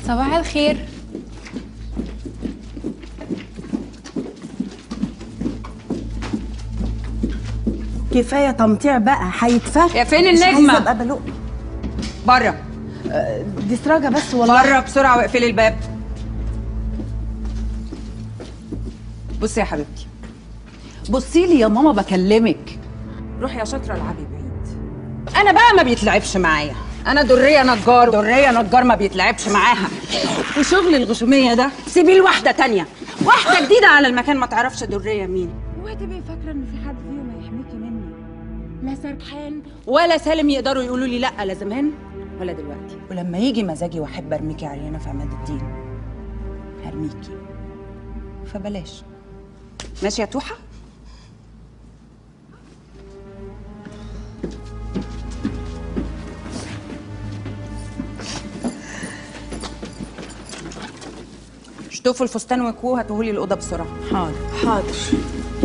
صباح الخير كفايه تمطيع بقى هيتفك يا فين مش النجمة؟ عايزة ابقى بلق بره دي سراجه بس والله بره بسرعه واقفلي الباب بصي يا حبيبتي بصي لي يا ماما بكلمك روحي يا شاطره العبي بعيد انا بقى ما بيتلعبش معايا انا دريه نجار دريه نجار ما بيتلعبش معاها وشغل الغشوميه ده سيبيه لواحده تانية واحده جديده على المكان ما تعرفش دريه مين اوعي تبقي فاكره ان في حد فيهم هيحميكي مني لا سرحان ولا سالم يقدروا يقولوا لي لا لازم هن ولا دلوقتي ولما يجي مزاجي واحب ارميكي عريانه في عماد الدين هرميكي فبلاش ماشي يا توحه شطفوا الفستان وكوه هاتوهولي الاوضه بسرعه حاضر حاضر